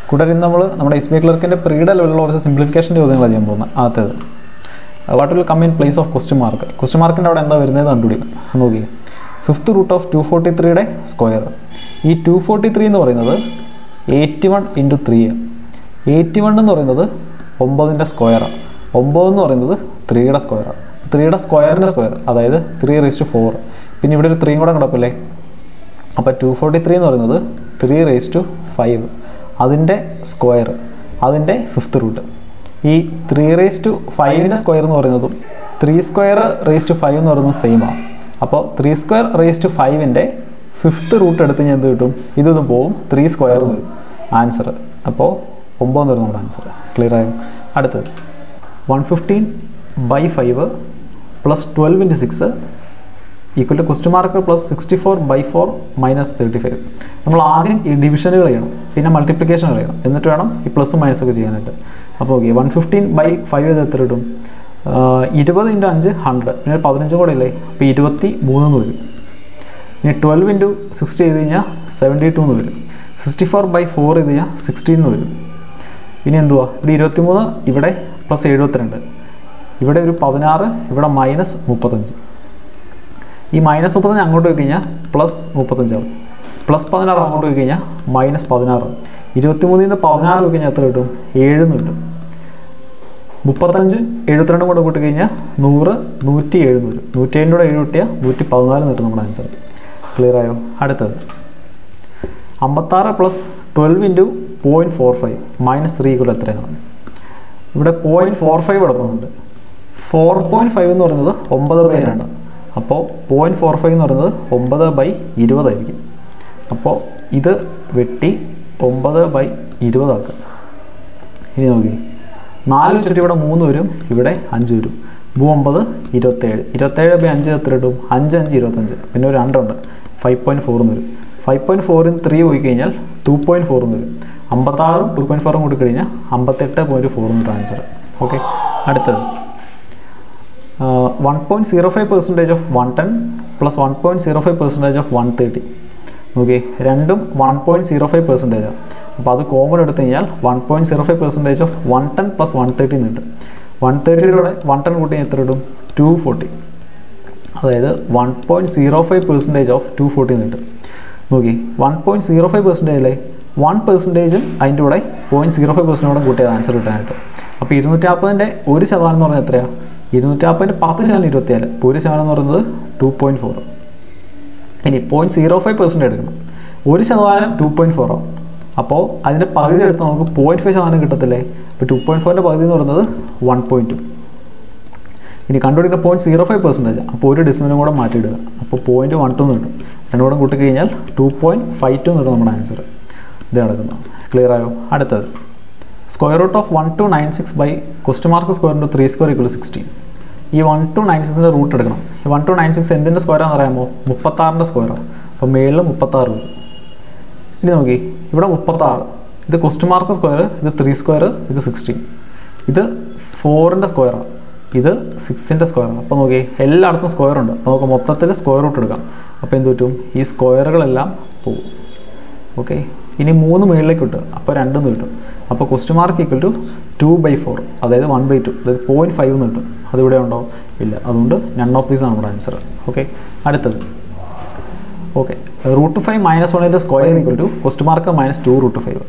കൂടാതെ ഇന്ന് നമ്മൾ നമ്മുടെ എസ് ബി ഐ ക്ലർക്കിൻ്റെ പ്രീഡ് ലെവലിലുള്ള കുറച്ച് സിംപ്ലിഫിക്കേഷൻ ചോദ്യങ്ങളാണ് ചെയ്യാൻ പോകുന്നത് ആദ്യത്തേത് what will come in place of question mark question മാർക്കിൻ്റെ അവിടെ എന്താ വരുന്നത് കണ്ടുപിടിക്കണം നോക്കി fifth root of two forty ത്രീയുടെ സ്ക്വയർ ഈ ടു ഫോർട്ടി ത്രീ എന്ന് പറയുന്നത് eighty one into three eighty one എന്ന് പറയുന്നത് ഒമ്പതിൻ്റെ സ്ക്വയറാണ് ഒമ്പത് എന്ന് പറയുന്നത് ത്രീയുടെ സ്ക്വയറാണ് ത്രീയുടെ സ്ക്വയറിൻ്റെ സ്ക്വയർ അതായത് ത്രീ റേസ്റ്റ് ഫോർ പിന്നെ ഇവിടെ ഒരു ത്രീയും കൂടെ കിടപ്പില്ലേ അപ്പോൾ ടു ഫോർട്ടി ത്രീ എന്ന് പറയുന്നത് ത്രീ റേസ് ടു ഫൈവ് അതിൻ്റെ സ്ക്വയർ അതിൻ്റെ ഫിഫ്ത്ത് റൂട്ട് ഈ ത്രീ റേസ് ടു ഫൈവിൻ്റെ സ്ക്വയർ എന്ന് പറയുന്നതും three square raise to five എന്ന് പറയുന്നത് സെയിം ആണ് അപ്പോൾ ത്രീ സ്ക്വയർ റേസ് ടു ഫൈവിൻ്റെ ഫിഫ്ത്ത് റൂട്ട് എടുത്ത് ഞാൻ എന്ത് കിട്ടും ഇതൊന്ന് പോവും ത്രീ സ്ക്വയർ വരും ആൻസർ അപ്പോൾ ഒമ്പതെന്ന് വരും നമ്മുടെ ആൻസർ ക്ലിയർ ആയോ അടുത്തത് one fifteen by five plus twelve into six equal to question mark plus sixty four by four minus thirty five നമ്മൾ ആദ്യം ഈ ഡിവിഷനുകൾ ചെയ്യണം പിന്നെ മൾട്ടിപ്ലിക്കേഷൻ ചെയ്യണം എന്നിട്ട് വേണം ഈ പ്ലസും മൈനസ് ഒക്കെ ചെയ്യാനായിട്ട് അപ്പോൾ okay one fifteen by five ചെയ്ത് എത്ര കിട്ടും ഇരുപത് ഇൻറ്റു അഞ്ച് ഹൺഡ്രഡ് പിന്നെ ഒരു പതിനഞ്ചും കൂടെ ഇല്ലേ അപ്പോൾ ഇരുപത്തി മൂന്നെന്ന് വരും ഇനി ട്വൽവ് ഇൻറ്റു സിക്സ്റ്റി ചെയ്ത് കഴിഞ്ഞാൽ സെവൻറ്റി ടു എന്ന് വരും സിക്സ്റ്റി ഫോർ ബൈ ഫോർ ചെയ്ത് കഴിഞ്ഞാൽ സിക്സ്റ്റീൻ എന്ന് വരും ഇനി എന്തുവാ ഇവിടെ ഇരുപത്തിമൂന്ന് ഇവിടെ പ്ലസ് എഴുപത്തിരണ്ട് ഇവിടെ ഒരു പതിനാറ് ഇവിടെ മൈനസ് മുപ്പത്തഞ്ച് ഈ മൈനസ് മുപ്പത്തഞ്ച് അങ്ങോട്ട് പോയി കഴിഞ്ഞാൽ പ്ലസ് മുപ്പത്തഞ്ചാവും പ്ലസ് പതിനാറ് അങ്ങോട്ട് പോയി കഴിഞ്ഞാൽ മൈനസ് പതിനാറ് ഇരുപത്തിമൂന്നിൽ നിന്ന് പതിനാറ് പോയി കഴിഞ്ഞാൽ എത്ര കിട്ടും ഏഴെന്ന് കിട്ടും മുപ്പത്തഞ്ച് എഴുപത്തിരണ്ടും കൂടെ കൂട്ടി കഴിഞ്ഞാൽ നൂറ് നൂറ്റി എഴുന്ന് വരും നൂറ്റി ഏഴിൻ്റെ കൂടെ ഏഴ് കിട്ടിയാൽ നൂറ്റി പതിനാല് കിട്ടും നമ്മുടെ ആൻസർ ക്ലിയർ ആയോ അടുത്തത് അമ്പത്താറ് plus twelve into point four five minus three കൂടെ എത്രയാണ് ഇവിടെ പോയിൻറ്റ് ഫോർ ഫൈവ് കിടക്കുന്നുണ്ട് ഫോർ പോയിൻറ്റ് ഫൈവ് എന്ന് പറയുന്നത് ഒമ്പത് ബൈ രണ്ട് അപ്പോൾ പോയിൻറ്റ് ഫോർ ഫൈവ് എന്ന് പറയുന്നത് ഒമ്പത് ബൈ ഇരുപതായിരിക്കും അപ്പോൾ ഇത് വെട്ടി ഒമ്പത് ബൈ ഇരുപതാക്കുക ഇനി നോക്കി നാല് വെച്ചിട്ട് ഇവിടെ മൂന്ന് വരും ഇവിടെ അഞ്ച് വരും ഭൂ ഒമ്പത് ഇരുപത്തേഴ് ഇരുപത്തേഴ് ബൈ അഞ്ച് എത്ര ഇടും അഞ്ച് അഞ്ച് ഇരുപത്തഞ്ച് പിന്നെ ഒരു രണ്ടുണ്ട് ഫൈവ് പോയിൻറ്റ് ഫോർ എന്ന് വരും ഫൈവ് പോയിൻറ്റ് ഫോറിന് ത്രീ പോയി കഴിഞ്ഞാൽ ടു പോയിൻറ്റ് ഫോർ എന്ന് വരും അമ്പത്താറും ടു പോയിൻറ്റ് ഫോറും കൂടി കഴിഞ്ഞാൽ അമ്പത്തെട്ട് പോയിൻറ്റ് ഫോർ എന്ന് ആൻസർ ഓക്കെ അടുത്തത് one point zero five percentage of one ten plus one point zero five percentage of one thirty okay രണ്ടും വൺ പോയിൻറ്റ് സീറോ ഫൈവ് പെർസെൻറ്റേജാണ് അപ്പോൾ അത് കോമൺ എടുത്തു കഴിഞ്ഞാൽ one point zero five percentage of one ten plus one thirty കിട്ടും one തേർട്ടിയുടെ one ten കൂട്ടി എത്ര ഇടും ടു ഫോർട്ടി അതായത് one point zero five percentage of two forty കിട്ടും നോക്കി വൺ പോയിൻറ്റ് സീറോ ഫൈവ് പെർസെൻറ്റേജിലെ വൺ പെർസെൻറ്റേജും അതിൻ്റെ കൂടെ പോയിൻറ്റ് സീറോ ഫൈവ് പെർസെൻറ്റോടെ കൂട്ടിയത് ആൻസർ കിട്ടാനായിട്ട് അപ്പോൾ ഇരുന്നൂറ്റാപ്പതിൻ്റെ ഒരു ശതമാനം എന്ന് പറഞ്ഞാൽ എത്രയാണ് ഇരുന്നൂറ്റാപ്പതിൻ്റെ പത്ത് ശതമാനം ഇരുപത്തിയാല് അപ്പോൾ ഒരു ശതമാനം എന്ന് പറയുന്നത് ടു പോയിൻറ്റ് ഫോർ ഇനി പോയിൻറ്റ് സീറോ ഫൈവ് പെർസെൻറ്റ് എടുക്കണം ഒരു ശതമാനം ടു പോയിൻറ്റ് ഫോർ ആവും അപ്പോൾ അതിൻ്റെ പകുതി എടുത്ത് നമുക്ക് പോയിൻറ്റ് ഫൈവ് ശതമാനം കിട്ടത്തില്ലേ അപ്പോൾ ടു പോയിൻറ്റ് ഫോറിൻ്റെ പകുതി എന്ന് പറയുന്നത് വൺ പോയിൻറ്റ് ടു ഇനി കണ്ടുപിടിക്കുന്ന പോയിൻറ്റ് സീറോ ഫൈവ് പെർസെൻറ്റേജ് അപ്പോൾ ഒരു ഡിസ്മിനും കൂടെ മാറ്റിയിടുക അപ്പോൾ പോയിൻറ്റ് വൺ ടു എന്ന് കിട്ടും രണ്ടും കൂടെ കൂട്ടി കഴിഞ്ഞാൽ ടു പോയിൻറ്റ് ഫൈവ് ടു എന്ന് കിട്ടും നമ്മുടെ ആൻസർ ഇത് നടക്കുന്നു ക്ലിയർ ആയോ അടുത്തത് square root of one two nine six by quest mark square into three square equal sixteen ഈ വൺ ടു നയൻ സിക്സിൻ്റെ റൂട്ട് എടുക്കണം ഈ വൺ ടു നയൻ സിക്സ് എന്തിൻ്റെ സ്ക്വയറാണെന്ന് അറിയാമോ മുപ്പത്താറിൻ്റെ സ്ക്വയറാണ് അപ്പോൾ മേളിൽ മുപ്പത്താറ് വരും ഇനി നോക്കി ഇവിടെ മുപ്പത്താറ് ഇത് ക്വസ്റ്റ് മാർക്ക് സ്ക്വയർ ഇത് ത്രീ സ്ക്വയർ ഇത് സിക്സ്റ്റീൻ ഇത് ഫോറിൻ്റെ സ്ക്വയറാണ് ഇത് സിക്സിൻ്റെ സ്ക്വയറാണ് അപ്പോൾ നോക്കി എല്ലായിടത്തും സ്ക്വയർ ഉണ്ട് അപ്പോൾ നമുക്ക് മൊത്തത്തിൽ സ്ക്വയർ റൂട്ട് എടുക്കാം അപ്പോൾ എന്ത് പറ്റും ഈ സ്ക്വയറുകളെല്ലാം പോകും ഓക്കെ ഇനി മൂന്ന് മുകളിലേക്ക് കിട്ടും അപ്പോൾ രണ്ടെന്ന് കിട്ടും അപ്പോൾ quest mark equal to two by four അതായത് വൺ ബൈ ടു അതായത് പോയിൻറ്റ് ഫൈവ് എന്ന് കിട്ടും അതിവിടെ ഉണ്ടോ ഇല്ല അതുകൊണ്ട് നൺ ഓഫ് ദീസ് ആണ് നമ്മുടെ ആൻസർ ഓക്കെ അടുത്തത് ഓക്കെ റൂട്ട് ഫൈവ് മൈനസ് വണ്ണിൻ്റെ square equal to question mark minus two root five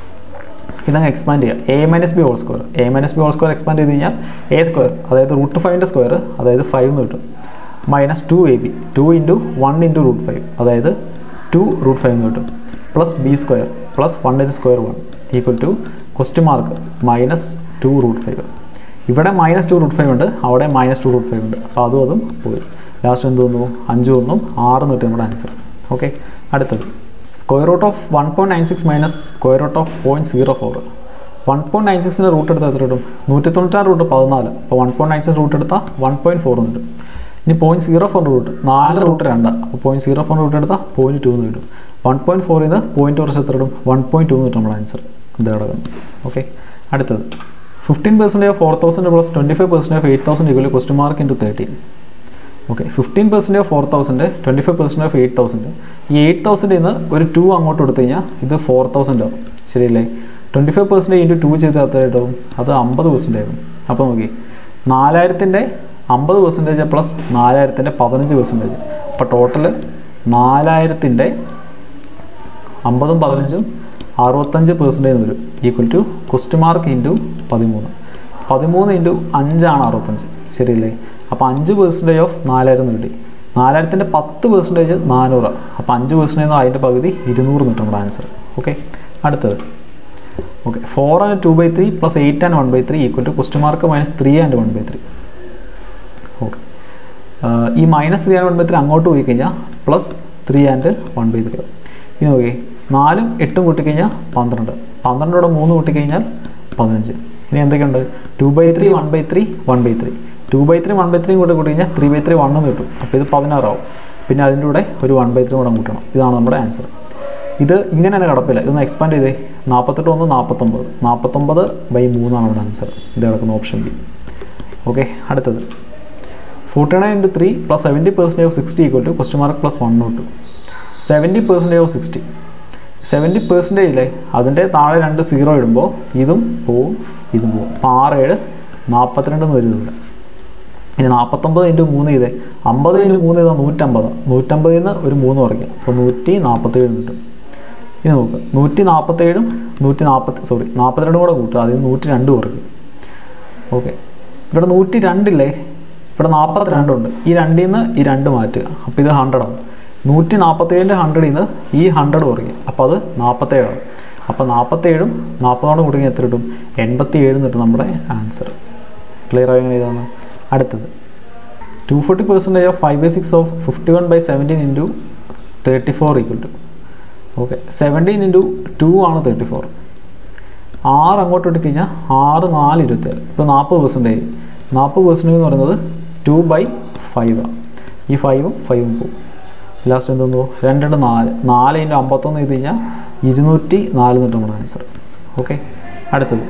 ഇതങ്ങ് എക്സ്പാൻഡ് ചെയ്യുക A minus B whole square A minus B whole square expand ചെയ്ത് കഴിഞ്ഞാൽ എ സ്ക്വയർ അതായത് root ഫൈവിൻ്റെ സ്ക്വയർ അതായത് five എന്ന് കിട്ടും minus two A B two into one into root five അതായത് ടു റൂട്ട് ഫൈവ് എന്ന് കിട്ടും plus B square plus one into square one equal to question mark minus two root five ഇവിടെ minus two root five ഉണ്ട് അവിടെ minus two root five ഉണ്ട് അപ്പോൾ അതും അതും പോയി ലാസ്റ്റ് എന്ത് വന്നു അഞ്ച് ഒന്നും ആറ് കിട്ടും നമ്മുടെ ആൻസർ ഓക്കെ അടുത്തത് square root of one point nine six minus square root of point zero four one point nine സിക്സിൻ്റെ റൂട്ട് എടുത്താൽ എത്ര കിട്ടും നൂറ്റി തൊണ്ണൂറ്റാറ് റൂട്ട് പതിനാല് അപ്പോൾ one point nine six root എടുത്താൽ വൺ പോയിൻറ്റ് ഫോർ കിട്ടും ഇനി പോയിൻറ്റ് സീറോ ഫോർ റൂട്ട് നാല് റൂട്ട് രണ്ട് അപ്പോൾ പോയിൻറ്റ് സീറോ ഫോർ റൂട്ട് എടുത്താൽ പോയിൻറ്റ് ടു എന്ന് കിട്ടും വൺ പോയിൻറ്റ് ഫോറിൽ നിന്ന് പോയിൻറ്റ് കുറച്ച് എത്ര ഇടും വൺ പോയിൻറ്റ് ടു എന്ന് കിട്ടും നമ്മുടെ ആൻസർ ഇത് കിടക്കുന്നു ഓക്കെ അടുത്തത് fifteen percentage four thousand plus twenty five percentage eight thousand equal quest mark into thirteen okay fifteen percentage four thousand twenty five percentage of eight thousand ഈ eight തൗസൻഡിൽ നിന്ന് ഒരു ടു അങ്ങോട്ട് കൊടുത്തു കഴിഞ്ഞാൽ ഇത് ഫോർ തൗസൻഡ് ആവും ശരിയല്ലേ twenty five percentage into two ചെയ്ത് എത്ര കിട്ടും അത് അമ്പത് പെർസെൻറ്റേജ് ആകും അപ്പോൾ നോക്കി നാലായിരത്തിൻ്റെ അമ്പത് പെർസെൻറ്റേജ് പ്ലസ് നാലായിരത്തിൻ്റെ പതിനഞ്ച് പെർസെൻറ്റേജ് അപ്പോൾ ടോട്ടൽ നാലായിരത്തിൻ്റെ അമ്പതും പതിനഞ്ചും അറുപത്തഞ്ച് പെർസെൻറ്റേജ് വരും equal to question mark into പതിമൂന്ന് പതിമൂന്ന് ഇൻറ്റു അഞ്ചാണ് അറുപത്തഞ്ച് ശരിയല്ലേ അപ്പോൾ അഞ്ച് പെർസെൻറ്റേജ് ഓഫ് നാലായിരം എന്ന് കിട്ടി നാലായിരത്തിൻ്റെ പത്ത് പെർസെൻറ്റേജ് നാനൂറ് അപ്പോൾ അഞ്ച് പെർസെൻറ്റേജ് അതിൻ്റെ പകുതി ഇരുന്നൂറ് കിട്ടും നമ്മുടെ ആൻസർ ഓക്കെ അടുത്തത് okay four and two by three plus eight and one by three equal to question mark minus three and one by three okay ഈ minus three and one by three അങ്ങോട്ട് പോയി കഴിഞ്ഞാൽ plus three and one by three ഇനി നോക്കി നാലും എട്ടും കൂട്ടിക്കഴിഞ്ഞാൽ പന്ത്രണ്ട് പന്ത്രണ്ടോടെ മൂന്ന് കൂട്ടിക്കഴിഞ്ഞാൽ പതിനഞ്ച് ഇനി എന്തൊക്കെയുണ്ട് two by three one by three one by three two by three one by three കൂടെ കൂട്ടി കഴിഞ്ഞാൽ ത്രീ ബൈ ത്രീ വണ്ണെന്ന് കിട്ടും അപ്പോൾ ഇത് പതിനാറാവും പിന്നെ അതിൻ്റെ കൂടെ ഒരു വൺ ബൈ ത്രീ കൂടെ കൂട്ടണം ഇതാണ് നമ്മുടെ ആൻസർ ഇത് ഇങ്ങനെ തന്നെ കിടപ്പില്ല ഇതൊന്ന് എക്സ്പാൻഡ് ചെയ്തേ നാൽപ്പത്തെട്ട് ഒന്ന് നാൽപ്പത്തൊമ്പത് നാൽപ്പത്തൊമ്പത് ബൈ മൂന്നാണ് നമ്മുടെ ആൻസർ ഇത് കിടക്കുന്ന ഓപ്ഷൻ ബി ഓക്കെ അടുത്തത് forty nine into three plus seventy percentage of sixty equal to question mark plus one note seventy percentage of sixty seventy പെർസെൻറ്റേജിലെ അതിൻ്റെ താഴെ രണ്ട് സീറോ ഇടുമ്പോൾ ഇതും പോവും ഇതും പോവും അപ്പോൾ ആറ് ഏഴ് നാൽപ്പത്തിരണ്ട് എന്ന് വരുന്നുണ്ട് ഇനി നാൽപ്പത്തൊമ്പത് ഇൻറ്റു മൂന്ന് ചെയ്തേ അമ്പത് ഇൻറ്റു മൂന്ന് ചെയ്താൽ നൂറ്റമ്പത് നൂറ്റമ്പതിൽ നിന്ന് ഒരു മൂന്ന് കുറയ്ക്കുക അപ്പോൾ നൂറ്റി നാൽപ്പത്തേഴ് കിട്ടും ഇനി നോക്ക് നൂറ്റി നാൽപ്പത്തേഴും നൂറ്റി നാൽപ്പത്തി സോറി നാൽപ്പത്തിരണ്ടും കൂടെ കൂട്ടുക അതിൽ നൂറ്റി രണ്ട് കുറയ്ക്കും ഓക്കെ ഇവിടെ നൂറ്റി രണ്ടില്ലേ ഇവിടെ നാൽപ്പത്തി രണ്ടുണ്ട് ഈ രണ്ടിൽ നിന്ന് ഈ രണ്ട് മാറ്റുക അപ്പോൾ ഇത് ഹൺഡ്രഡ് ആവും നൂറ്റി നാൽപ്പത്തേഴിൻ്റെ ഹൺഡ്രഡിൽ നിന്ന് ഈ ഹൺഡ്രഡ് കുറയ്ക്കുക അപ്പോൾ അത് നാൽപ്പത്തേഴാവും അപ്പോൾ നാൽപ്പത്തേഴും നാൽപ്പതോടെ കൂടി എത്ര കിട്ടും എൺപത്തി ഏഴ് കിട്ടും നമ്മുടെ ആൻസർ ക്ലിയർ ആയി ഇതാണ് അടുത്തത് two forty percentage of five by six of fifty one by seventeen into thirty four equal to okay seventeen into two ആണ് തേർട്ടി ഫോർ ആറ് അങ്ങോട്ട് ഇട്ട് കഴിഞ്ഞാൽ ആറ് നാല് ഇരുപത്തേഴ് ഇപ്പോൾ നാൽപ്പത് പെർസെൻറ്റേജ് നാൽപ്പത് പെർസെൻറ്റേജ് എന്ന് പറയുന്നത് ടു ബൈ ഫൈവ് ആണ് ഈ ഫൈവും ഫൈവും പോകും ലാസ്റ്റ് എന്തെന്നു രണ്ടെണ്ണം നാല് നാല് ഇൻറ്റു അമ്പത്തൊന്ന് ചെയ്ത് കഴിഞ്ഞാൽ ഇരുന്നൂറ്റി നാല് എന്നിട്ട് നമ്മുടെ ആൻസർ ഓക്കെ അടുത്തത്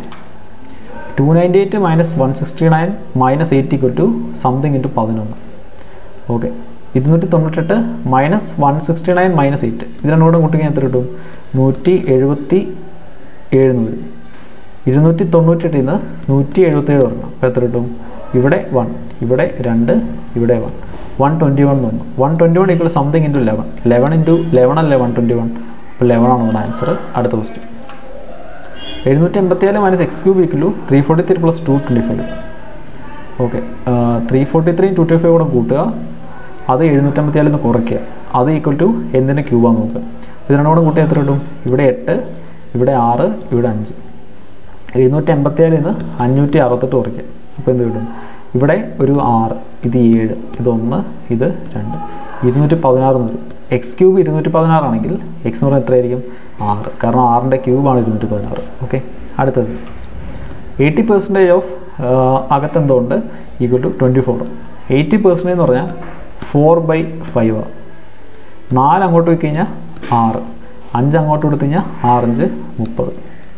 two ninety eight minus one sixty nine minus eight equal to something into പതിനൊന്ന് ഓക്കെ ഇരുന്നൂറ്റി തൊണ്ണൂറ്റെട്ട് minus one sixty nine minus eight ഇത് രണ്ടും കൂടെ കൂട്ടി എത്ര കിട്ടും നൂറ്റി എഴുപത്തി ഏഴെന്ന് വരും ഇരുന്നൂറ്റി തൊണ്ണൂറ്റെട്ടിൽ നിന്ന് നൂറ്റി എഴുപത്തേഴ് വരണം അപ്പോൾ എത്ര കിട്ടും ഇവിടെ വൺ ഇവിടെ രണ്ട് ഇവിടെ വൺ വൺ ട്വൻറ്റി വൺ വന്നു one twenty one equal something into eleven eleven into eleven അല്ലേ വൺ ട്വൻറ്റി വൺ അപ്പോൾ ലെവൻ ആണ് നമ്മുടെ ആൻസർ അടുത്ത ക്വസ്റ്റ്യൻ എഴുന്നൂറ്റി എൺപത്തിയാല് minus X cube equal to three forty three plus two twenty five okay three forty three two twenty five കൂടെ കൂട്ടുക അത് എഴുന്നൂറ്റമ്പത്തിയാലിൽ നിന്ന് കുറയ്ക്കുക അത് ഈക്വൽ ടു എന്തിൻ്റെ ക്യൂബാന്ന് നോക്കുക ഇത് രണ്ടും കൂടെ കൂട്ടി എത്ര കിട്ടും ഇവിടെ എട്ട് ഇവിടെ ആറ് ഇവിടെ അഞ്ച് എഴുന്നൂറ്റി എൺപത്തിയാലിൽ നിന്ന് അഞ്ഞൂറ്റി അറുപത്തെട്ട് കുറയ്ക്കുക അപ്പോൾ എന്ത് കിട്ടും ഇവിടെ ഒരു ആറ് ഇത് ഏഴ് ഇതൊന്ന് ഇത് രണ്ട് ഇരുന്നൂറ്റി പതിനാറ് എന്ന് വരും എക്സ് ക്യൂബ് ഇരുന്നൂറ്റി പതിനാറാണെങ്കിൽ എക്സ് എന്ന് പറഞ്ഞാൽ എത്രയായിരിക്കും ആറ് കാരണം ആറിൻ്റെ ക്യൂബാണ് ഇരുന്നൂറ്റി പതിനാറ് ഓക്കെ അടുത്തത് എയ്റ്റി പെർസെൻറ്റേജ് ഓഫ് അകത്തെന്തോ ഉണ്ട് equal to twenty four eighty percentage എന്ന് പറഞ്ഞാൽ ഫോർ ബൈ ഫൈവ് ആണ് നാല് അങ്ങോട്ട് പോയി കഴിഞ്ഞാൽ ആറ് അഞ്ച് അങ്ങോട്ട് കൊടുത്തു കഴിഞ്ഞാൽ ആറഞ്ച് മുപ്പത്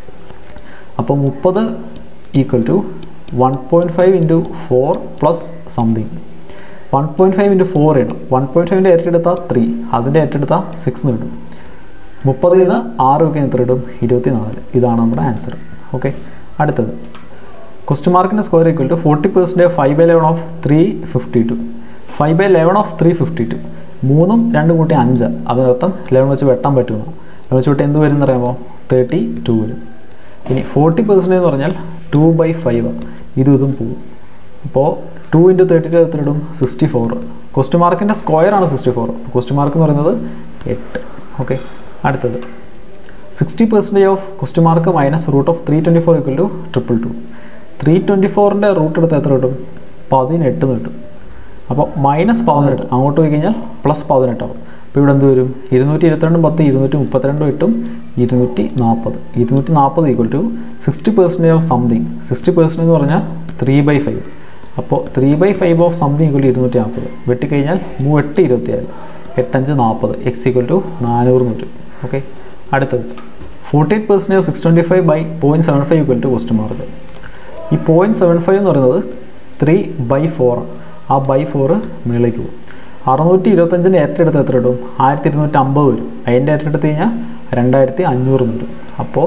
അപ്പോൾ മുപ്പത് equal to one point five into four plus something one point five into four ഇടണം വൺ പോയിൻറ്റ് ഫൈവിൻ്റെ ഇരട്ടെടുത്താൽ ത്രീ അതിൻ്റെ ഇരട്ടെടുത്താൽ സിക്സ് കിട്ടും മുപ്പതിൽ നിന്ന് ആറ് ഒക്കെ എത്ര ഇടും ഇരുപത്തി നാല് ഇതാണ് നമ്മുടെ ആൻസർ ഓക്കെ അടുത്തത് ക്വസ്റ്റ് മാർക്കിൻ്റെ square equal to forty percentage five by eleven of three fifty two five by eleven of three fifty two മൂന്നും രണ്ടും കൂട്ടി അഞ്ച് അതിനർത്ഥം ലെവൻ വെച്ച് വെട്ടാൻ പറ്റുമെന്ന് ലെവൻ വെച്ച് വെട്ടി എന്ത് വരും എന്ന് പറയുമ്പോൾ തേർട്ടി ടു വരും ഇനി ഫോർട്ടി പെർസെൻറ്റേജ് എന്ന് പറഞ്ഞാൽ ടു ബൈ ഫൈവ് ഇതും ഇതും പോകും അപ്പോൾ ടു ഇൻറ്റു തേർട്ടി ടു എത്രയിടും സിക്സ്റ്റി ഫോർ ക്വസ്റ്റ് മാർക്കിൻ്റെ സ്ക്വയർ ആണ് സിക്സ്റ്റി ഫോർ ക്വസ്റ്റ് മാർക്ക് എന്ന് പറയുന്നത് എട്ട് ഓക്കെ അടുത്തത് sixty percentage of question mark minus root of three twenty four equal to triple two three twenty ഫോറിൻ്റെ റൂട്ട് എടുത്ത് എത്ര കിട്ടും പതിനെട്ട് എന്ന് കിട്ടും അപ്പോൾ മൈനസ് പതിനെട്ട് അങ്ങോട്ട് പോയി കഴിഞ്ഞാൽ പ്ലസ് പതിനെട്ടാവും അപ്പോൾ ഇവിടെ എന്ത് വരും ഇരുന്നൂറ്റി ഇരുപത്തിരണ്ടും പത്ത് ഇരുന്നൂറ്റി മുപ്പത്തിരണ്ടും ഇട്ടും ഇരുന്നൂറ്റി നാൽപ്പത് ഇരുന്നൂറ്റി നാൽപ്പത് equal to sixty percentage of something sixty percentage എന്ന് പറഞ്ഞാൽ ത്രീ ബൈ ഫൈവ് അപ്പോൾ three by five of something equal ഇരുന്നൂറ്റി നാൽപ്പത് വെട്ടിക്കഴിഞ്ഞാൽ മൂവെട്ട് ഇരുപത്തിയാല് എട്ടഞ്ച് നാൽപ്പത് എക്സ് ഈക്വൽ ടു നാനൂറ് വരും ഓക്കെ അടുത്തത് forty eight percentage six twenty five by point seven five equal to question mark ഈ പോയിൻറ്റ് സെവൻ ഫൈവ് എന്ന് പറയുന്നത് ത്രീ ബൈ ഫോർ ആ ബൈ ഫോറ് മുകളിലേക്ക് പോകും അറുന്നൂറ്റി ഇരുപത്തഞ്ചിൻ്റെ ഇരട്ടെടുത്ത് എത്ര ഇടും ആയിരത്തി ഇരുന്നൂറ്റി അമ്പത് വരും അതിൻ്റെ ഇരട്ടെടുത്ത് കഴിഞ്ഞാൽ രണ്ടായിരത്തി അഞ്ഞൂറ് വരും അപ്പോൾ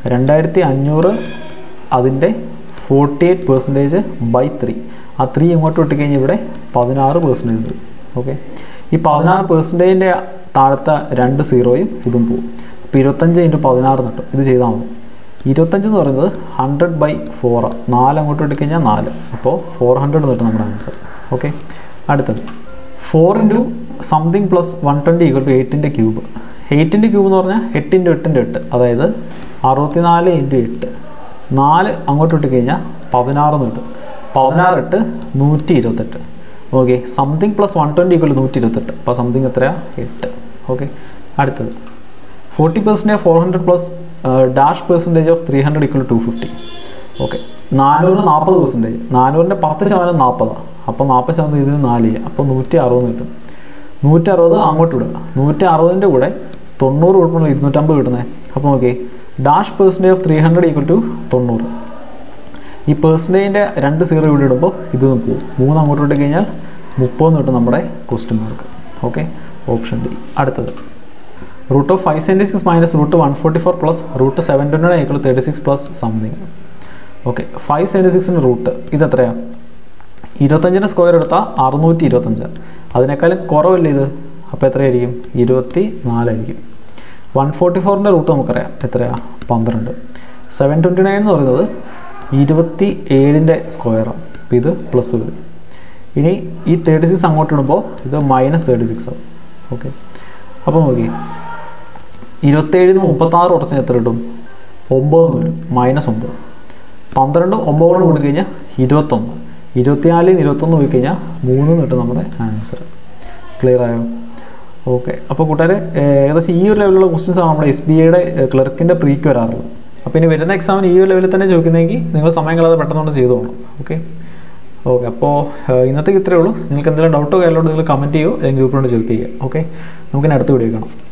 രണ്ടായിരത്തി അഞ്ഞൂറ് അതിൻ്റെ forty eight percentage by three ആ ത്രീ ഇങ്ങോട്ട് വിട്ടുകഴിഞ്ഞാൽ ഇവിടെ പതിനാറ് പെർസെൻറ്റേജ് വരും ഓക്കെ ഈ പതിനാറ് പെർസെൻറ്റേജിൻ്റെ താഴത്തെ രണ്ട് സീറോയും ഇതും പോകും അപ്പോൾ ഇരുപത്തഞ്ച് ഇൻറ്റു പതിനാറ് നട്ടു ഇത് ചെയ്താൽ മതി ഇരുപത്തഞ്ച് എന്ന് പറയുന്നത് ഹൺഡ്രഡ് ബൈ ഫോർ നാല് അങ്ങോട്ട് ഇട്ടിക്കഴിഞ്ഞാൽ നാല് അപ്പോൾ ഫോർ ഹൺഡ്രഡ് എന്നിട്ട് നമ്മുടെ ആൻസർ ഓക്കെ അടുത്തത് four into something plus one twenty equal to എയ്റ്റിൻ്റെ ക്യൂബ് എയ്റ്റിൻ്റെ ക്യൂബ് എന്ന് പറഞ്ഞാൽ എട്ട് ഇൻറ്റു എട്ടിൻ്റെ എട്ട് അതായത് അറുപത്തിനാല് ഇൻറ്റു എട്ട് നാല് അങ്ങോട്ട് ഇട്ട് കഴിഞ്ഞാൽ പതിനാറ് എന്ന് കിട്ടും പതിനാറ് എട്ട് നൂറ്റി ഇരുപത്തെട്ട് okay something plus one twenty equal നൂറ്റി ഇരുപത്തെട്ട് അപ്പോൾ സംതിങ് എത്രയാണ് എട്ട് ഓക്കെ അടുത്തത് forty percentage four hundred plus dash percentage of three hundred equal to fifty okay നാനൂറിന് നാൽപ്പത് പെർസെൻറ്റേജ് നാനൂറിൻ്റെ പത്ത് ശതമാനം നാൽപ്പതാണ് അപ്പോൾ നാൽപ്പത് ശതമാനം ഇതിന് നാല് ചെയ്യുക അപ്പോൾ നൂറ്റി അറുപത് കിട്ടും നൂറ്റി അറുപത് അങ്ങോട്ട് വിടുക നൂറ്റി അറുപതിൻ്റെ കൂടെ തൊണ്ണൂറ് കൊടുക്കുമ്പോൾ ഇരുന്നൂറ്റമ്പത് കിട്ടുന്നത് അപ്പോൾ നോക്കി dash percentage of three hundred equal to തൊണ്ണൂറ് ഈ പെർസെൻറ്റേജിൻ്റെ രണ്ട് സീറോ ഇവിടെ ഇടുമ്പോൾ ഇത് പോകും മൂന്ന് അങ്ങോട്ട് ഇട്ട് കഴിഞ്ഞാൽ മുപ്പത് കിട്ടും നമ്മുടെ question mark okay option D അടുത്തത് root of five seventy six minus root one forty four plus root seven twenty nine equal thirty six plus something okay five seventy സിക്സിൻ്റെ റൂട്ട് ഇത് എത്രയാണ് ഇരുപത്തഞ്ചിൻ്റെ സ്ക്വയർ എടുത്താൽ അറുന്നൂറ്റി ഇരുപത്തഞ്ച് അതിനേക്കാളും കുറവല്ലേ ഇത് അപ്പോൾ എത്രയായിരിക്കും ഇരുപത്തി നാലായിരിക്കും വൺ ഫോർട്ടി ഫോറിൻ്റെ റൂട്ട് നമുക്കറിയാം എത്രയാണ് പന്ത്രണ്ട് സെവൻ ട്വൻറ്റി നയൻ എന്ന് പറയുന്നത് ഇരുപത്തി ഏഴിൻ്റെ സ്ക്വയറാണ് അപ്പോൾ ഇത് പ്ലസ് വരും ഇനി ഈ തേർട്ടി സിക്സ് അങ്ങോട്ട് ഇടുമ്പോൾ ഇത് മൈനസ് തേർട്ടി സിക്സ് ആവും ഓക്കെ അപ്പോൾ നോക്കി ഇരുപത്തേഴിന് മുപ്പത്താറ് കുറച്ച് എത്ര കിട്ടും ഒമ്പത് വരും മൈനസ് ഒമ്പത് പന്ത്രണ്ട് ഒമ്പതോട് കൂടി കഴിഞ്ഞാൽ ഇരുപത്തൊന്ന് ഇരുപത്തിനാലിൽ നിന്ന് ഇരുപത്തൊന്ന് പോയി കഴിഞ്ഞാൽ മൂന്ന് കിട്ടും നമ്മുടെ ആൻസർ ക്ലിയർ ആയോ ഓക്കെ അപ്പോൾ കൂട്ടുകാർ ഏകദേശം ഈ ഒരു ലെവലിലുള്ള ക്വസ്റ്റ്യൻസ് ആണ് നമ്മുടെ എസ് ബി ഐയുടെ ക്ലർക്കിൻ്റെ പ്രീക്ക് വരാറുള്ളത് അപ്പോൾ ഇനി വരുന്ന എക്സാമിന് ഈ ഒരു ലെവലിൽ തന്നെ ചോദിക്കുന്നതെങ്കിൽ നിങ്ങൾ സമയം കളയാതെ പെട്ടെന്ന് ചെയ്തു പോകണം ഓക്കെ ഓക്കെ അപ്പോൾ ഇന്നത്തേക്ക് ഇത്രയേ ഉള്ളൂ നിങ്ങൾക്ക് എന്തെങ്കിലും ഡൗട്ടോ കാര്യങ്ങളോട് നിങ്ങൾ കമൻറ്റ് ചെയ്യോ അല്ലെങ്കിൽ ഗ്രൂപ്പിനോട് ചോദിക്കുക ഓക്കെ നമുക്കിനി അടുത്ത വീഡിയോ കാണാം